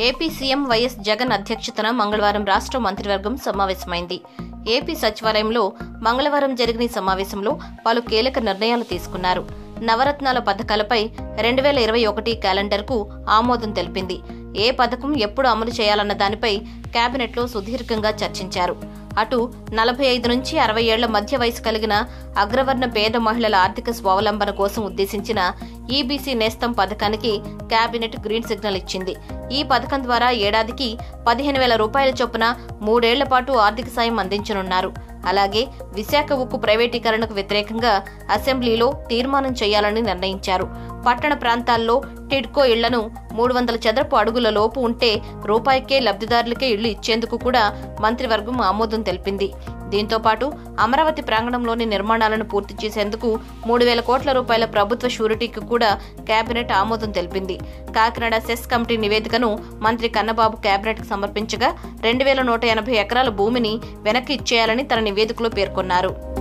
AP CM YS Jagan అధ్యక్షతన మంగళవారం రాష్ట్ర మంత్రివర్గం సమావేశమైంది ఏపీ సచివాలయంలో మంగళవారం జరిగిన ఈ సమావేశంలో పలు కీలక నిర్ణయాలు తీసుకున్నారు నవరత్నాల పథకాలపై రెండు వేల ఇరవై ఒకటి క్యాలెండర్కు ఆమోదం తెలిపింది ఏ పథకం ఎప్పుడు అమలు చేయాలన్న దానిపై కేబినెట్లో సుదీర్ఘంగా చర్చించారు అటు నలభై ఐదు నుంచి అరవై ఏళ్ల మధ్య వయసు కలిగిన అగ్రవర్ణ పేద మహిళల ఆర్థిక స్వావలంబన కోసం ఉద్దేశించిన ఈబీసీ నేస్తం పథకానికి కేబినెట్ గ్రీన్ సిగ్నల్ ఇచ్చింది ఈ పథకం ద్వారా ఏడాదికి పదిహేను వేల రూపాయల చొప్పున మూడేళ్ల పాటు ఆర్థిక సాయం అందించనున్నారు అలాగే విశాఖ ఉక్కు ప్రైవేటీకరణకు వ్యతిరేకంగా అసెంబ్లీలో తీర్మానం చేయాలని నిర్ణయించారు పట్టణ ప్రాంతాల్లో టిడ్కో ఇళ్లను మూడు వందల చదరపు అడుగుల లోపు ఉంటే రూపాయికే లబ్ధిదారులకే ఇళ్లు ఇచ్చేందుకు కూడా మంత్రివర్గం ఆమోదం తెలిపింది దీంతో పాటు అమరావతి ప్రాంగణంలోని నిర్మాణాలను పూర్తి చేసేందుకు మూడు వేల కోట్ల రూపాయల ప్రభుత్వ షూరిటీకి కూడా కేబినెట్ ఆమోదం తెలిపింది కాకినాడ సెస్ కమిటీ నివేదికను మంత్రి కన్నబాబు కేబినెట్కు సమర్పించగా రెండు వేల నూట ఎనభై ఎకరాల భూమిని వెనక్కి ఇచ్చేయాలని తన నివేదికలో పేర్కొన్నారు